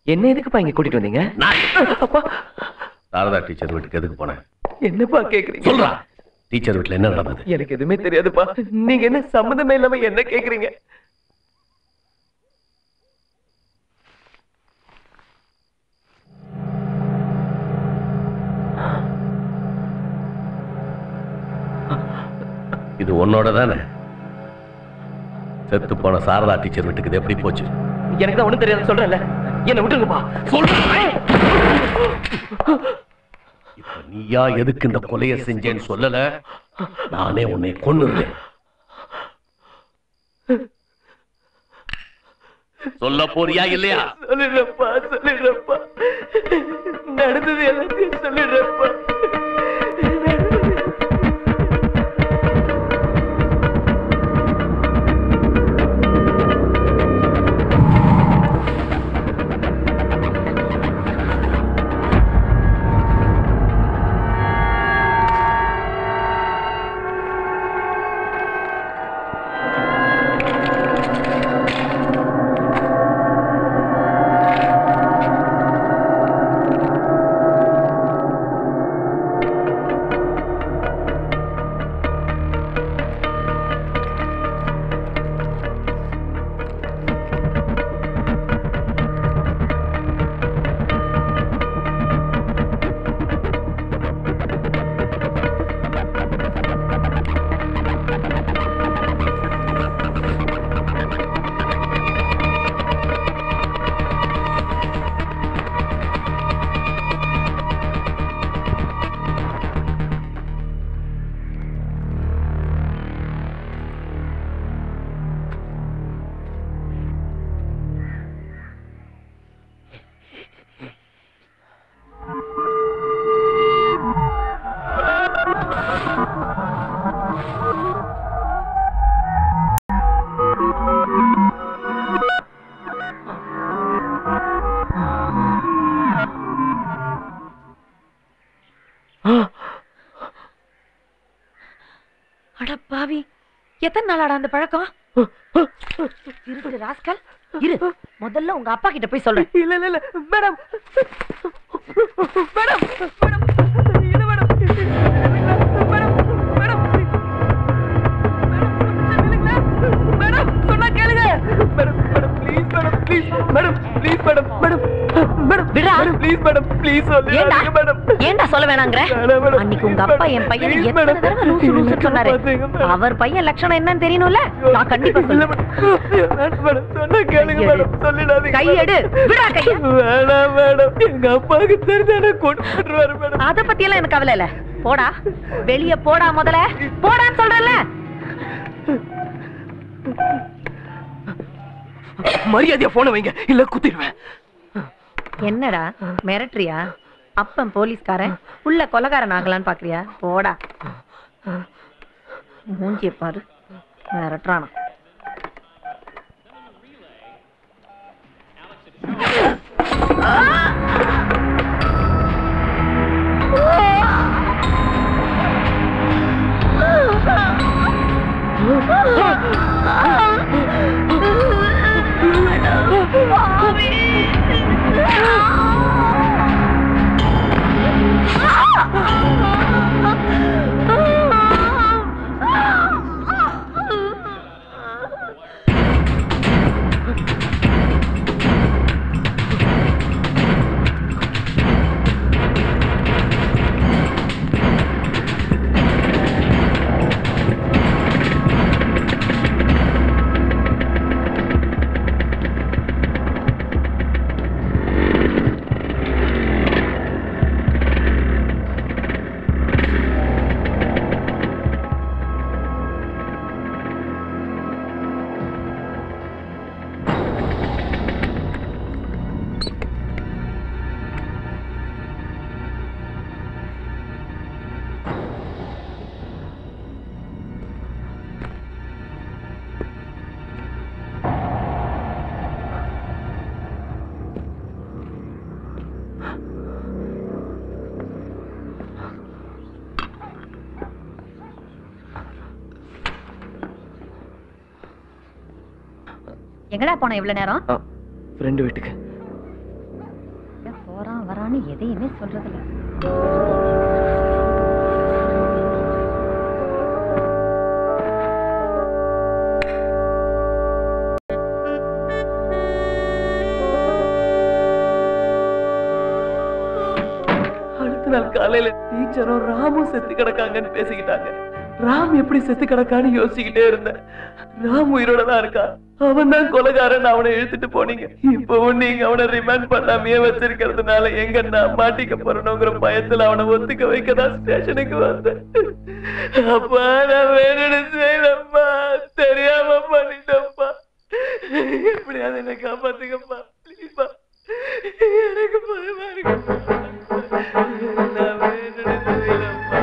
என்ன எதுக்குப்பா இங்க கூட்டிட்டு வந்தீங்க அப்பா சாரதா டீச்சர் வீட்டுக்கு எதுக்கு போனேன் என்னப்பா கேக்குறீங்க சொல்றா டீச்சர் வீட்டுல என்ன நடந்தது எனக்கு எதுவுமே தெரியாதுப்பா நீங்க என்ன சம்மந்தமே இல்லாம என்ன கேக்குறீங்க இது உன்னோட தானே செத்து போன சாரதா டீச்சர் வீட்டுக்கு இது எப்படி போச்சு எனக்கு தான் ஒண்ணும் தெரியாது சொல்றேன்ல என்ன விட்டுருங்கப்பா சொல்றேன் இப்ப நீயா எதுக்கு இந்த கொலையை செஞ்சேன்னு சொல்லல நானே உன்னை கொன்னுருவேன் சொல்ல போறியா இல்லையா சொல்லிடுறப்பா சொல்லிடுறப்பா நடந்தது எல்லாத்தையும் சொல்லிடுறப்பா அட பாவி எத்தனை நாளாடா அந்த பழக்கம் திருட்டு ராஸ்கல் இரு முதல்ல உங்க அப்பா கிட்ட போய் சொல்றேன் இல்ல இல்ல இல்ல மேடம் மேடம் மேடம் இல்ல மேடம் மேடம் மேடம் மேடம் சொன்னா கேளுங்க madam madam please madam please madam please madam madam madam விடுடா. மேடம் ப்ளீஸ் மேடம் ப்ளீஸ் ஏண்டா சொல்லுங்க மேடம் ஏண்டா சொல்ல வேணாங்கிற வேணாம் மேடம். அன்னைக்கு உங்க அப்பா என் பையனை Please எத்தனை மேடம். தடவை லூசு லூசுன்னு சொன்னாரு பாத்துங்க மேடம். அவர் பையன் லட்சணம் என்னன்னு தெரியணும்ல நான் கண்டிப்பா இல்ல சொல்லுவேன் மேடம் வேணாம் மேடம் சொன்னா கேளுங்க கையெடு. மேடம் சொல்லிடாதீங்க கையெடு. விடுடா கைய. வேணாம் மேடம் எங்க அப்பாவுக்கு தெரிஞ்சானே கொண்டு போட்டுருவாரு மேடம் அத பத்தி எல்லாம் எனக்கு கவலை இல்ல போடா வெளிய போடா முதல்ல போடான்னு சொல்றேன்ல மரியாதையா போன வைங்க இல்ல குத்திடுவேன் என்னடா மிரட்டுறியா அப்பன் போலீஸ்காரன் உள்ள கொலகாரன் ஆகலான்னு பாக்குறியா போடா மூஞ்சிய பாரு மிரட்டுறானா எங்கடா போன இவ்வளவு நேரம் ஃப்ரெண்டு வீட்டுக்கு நானும் எதையுமே சொல்றதில்ல அடுத்த நாள் காலையில டீச்சரும் ராமும் செத்து கிடக்காங்கன்னு பேசிக்கிட்டாங்க ராம் எப்படி செத்து கிடக்கான்னு யோசிச்சுக்கிட்டே இருந்தேன் ராம் உயிரோட தான் இருக்கா அவன் தான் கொலைகாரன் அவனை இழுத்துட்டு போனீங்க இப்பவும் நீங்க அவனை ரிமாண்ட் பண்ணாமையே வச்சிருக்கிறதுனால எங்க நான் மாட்டிக்க போறணுங்கிற பயத்துல அவனை ஒத்துக்க வைக்கதான் ஸ்டேஷனுக்கு வந்தேன் அப்பா நான் வேணும்னு செய்யலப்பா தெரியாம பண்ணிட்டப்பா எப்படியாவது என்னை காப்பாத்துங்கப்பா ப்ளீஸ்ப்பா எனக்கு பயமா இருக்குப்பா நான் வேணும்னு செய்யலப்பா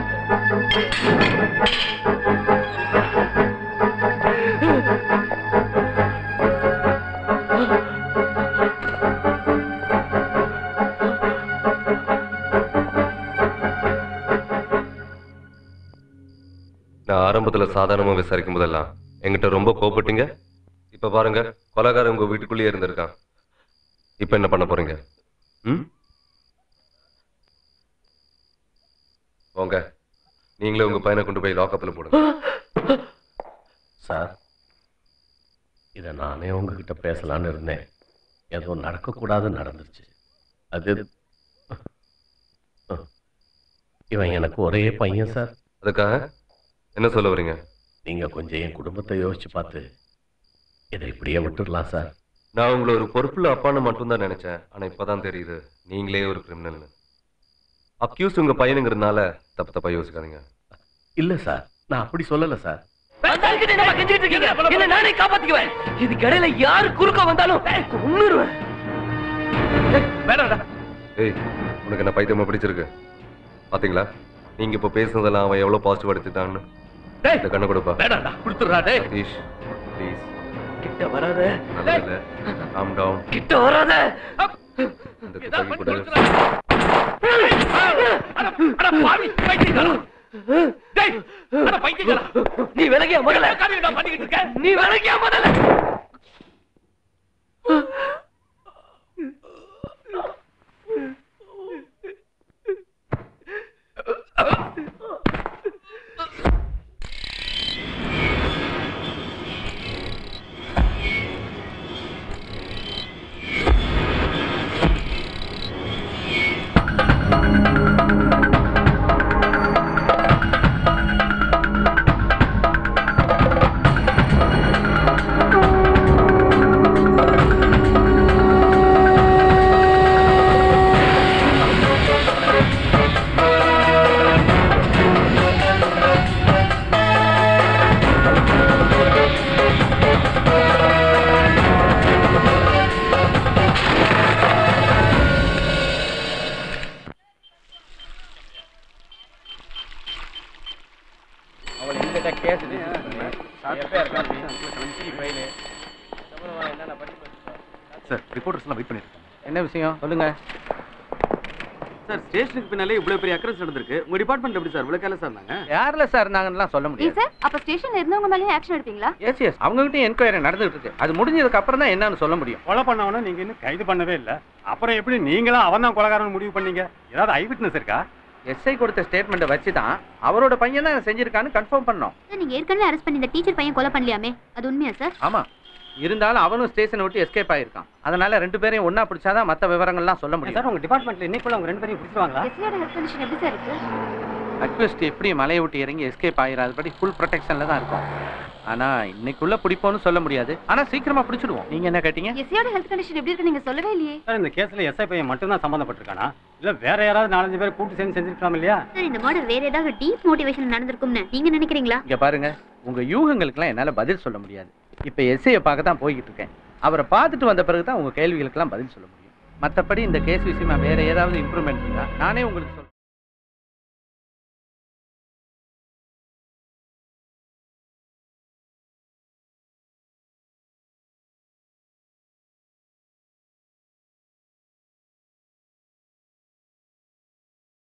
நான் ஆரம்பத்துல சாதாரணமா விசாரிக்கும் போதெல்லாம் என்கிட்ட ரொம்ப கோபப்பட்டீங்க இப்ப பாருங்க கொலைகாரன் உங்க வீட்டுக்குள்ளேயே இருந்திருக்கான் இப்ப என்ன பண்ண போறீங்க ம் போங்க நீங்களே உங்க பையனை கொண்டு போய் லாக்கப்ல போடுங்க சார் இதை நானே உங்ககிட்ட பேசலான்னு இருந்தேன் ஏதோ நடக்கக்கூடாதுன்னு நடந்துருச்சு அது இவன் எனக்கு ஒரே பையன் சார் அதுக்காக என்ன சொல்ல வரீங்க நீங்க கொஞ்சம் என் குடும்பத்தை யோசிச்சு பார்த்து இதை இப்படியே விட்டுடலாம் சார் நான் உங்களை ஒரு பொறுப்புள்ள அப்பான்னு மட்டும்தான் நினைச்சேன் ஆனா இப்பதான் தெரியுது நீங்களே ஒரு கிரிமினல்னு அக்யூஸ் உங்க பையனுங்கிறதுனால தப்பு தப்பா யோசிக்காதீங்க இல்ல சார் நான் அப்படி சொல்லல சார் வந்தாலுக்கிட்ட என்னப்பா கெஞ்சிட்டு இருக்கீங்க? என்னை நானே காப்பாத்திக்குவேன் இதுக்கு இடையில யாரு குறுக்க வந்தாலும் கொன்னுருவேன் வேணாடா ஏய் உனக்கு என்ன பைத்தியமா பிடிச்சிருக்கு பாத்தீங்களா நீங்க இப்ப பேசுனதெல்லாம் அவன் எவ்வளவு பாசிட்டிவ் எடுத்துட்டான்னு டேய் இந்த கண்ணு கொடுப்பா வேணாம்டா கொடுத்துடுறா டேய் சதீஷ் ப்ளீஸ் கிட்ட வராத நல்லதில்ல காம் டவுன் கிட்ட வராத இந்த துப்பாக்கி கூட நீ விலகியா முதல்ல நீ விலகியா முதல்ல சார் ரிப்போர்ட்டர்ஸ்லாம் வெயிட் பண்ணிருக்காங்க என்ன விஷயம் சொல்லுங்க சார் ஸ்டேஷனுக்கு பின்னாலே இவ்வளவு பெரிய அக்கறை நடந்திருக்கு உங்க டிபார்ட்மெண்ட் எப்படி சார் இவ்வளவு கேர்லெஸ்ஸா இருந்தாங்க யார்ல சார் இருந்தாங்கன்னு சொல்ல ஏன் முடியாது சார் அப்ப ஸ்டேஷன்ல இருந்தவங்க மேலயும் ஆக்ஷன் எடுப்பீங்களா எஸ் எஸ் அவங்ககிட்ட என்கொயரி நடந்துட்டு இருக்கு அது முடிஞ்சதுக்கு அப்புறம் தான் என்னன்னு சொல்ல முடியும் கொலை பண்ணவன நீங்க இன்னும் கைது பண்ணவே இல்ல அப்புறம் எப்படி நீங்களா அவன் தான் கொலைகாரன் முடிவு பண்ணீங்க ஏதாவது ஐ விட்னஸ் இருக்கா எஸ்ஐ கொடுத்த ஸ்டேட்மெண்ட்டை வச்சு தான் அவரோட பையன் தான் செஞ்சிருக்கான்னு கன்ஃபார்ம் பண்ணோம் சார் நீங்க ஏற்கனவே அரெஸ்ட் பண்ணி இந்த டீச்சர் பையன் கொலை பண்ணலையாமே அது உண்மையா சார் ஆமா இருந்தாலும் அவனும் ஸ்டேஷனை விட்டு எஸ்கேப் ஆயிருக்கான் அதனால ரெண்டு பேரையும் ஒண்ணா பிடிச்சாதான் மத்த விவரங்கள்லாம் சொல்ல முடியும் சார் உங்க டிபார்ட்மெண்ட்ல இன்னைக்குள்ள அவங்க ரெண்டு பேரையும் பிடிச்சிருவாங்களா எஸ்ஐயோட ஹெல்த் கண்டிஷன் எப்படி சார் இருக்கு அக்வெஸ்ட் எப்படி மலையை விட்டு இறங்கி எஸ்கேப் ஆயிராதபடி ஃபுல் ப்ரொடெக்ஷன்ல தான் இருக்கும் ஆனா இன்னைக்குள்ள பிடிப்போம்னு சொல்ல முடியாது ஆனா சீக்கிரமா பிடிச்சிடுவோம் நீங்க என்ன கேட்டீங்க எஸ்ஐயோட ஹெல்த் கண்டிஷன் எப்படி இருக்கு நீங்க சொல்லவே இல்லையே சார் இந்த கேஸ்ல எஸ்ஐ பையன் மட்டும் தான் சம்பந்தப்பட்டிருக்கானா இல்ல வேற யாராவது நாலஞ்சு பேர் கூட்டு சேர்ந்து செஞ்சிருக்கலாம் இல்லையா சார் இந்த மாடல் வேற ஏதாவது டீப் மோட்டிவேஷன் நடந்திருக்கும்னு நீங்க நினைக்கிறீங்களா இங்க பாருங்க உங்க யூகங்களுக்கெல்லாம் என்னால பதில் சொல்ல முடியாது இப்ப எஸ்ஐயை பார்க்க தான் போய்கிட்டு இருக்கேன் அவரை பார்த்துட்டு வந்த பிறகு தான் உங்க கேள்விகளுக்கெல்லாம் பதில் சொல்ல முடியும் மத்தபடி இந்த கேஸ் விஷயமா வேற ஏதாவது இம்ப்ரூவ்மெண்ட் இருந்தா நானே உங்களுக்கு சொல்றேன்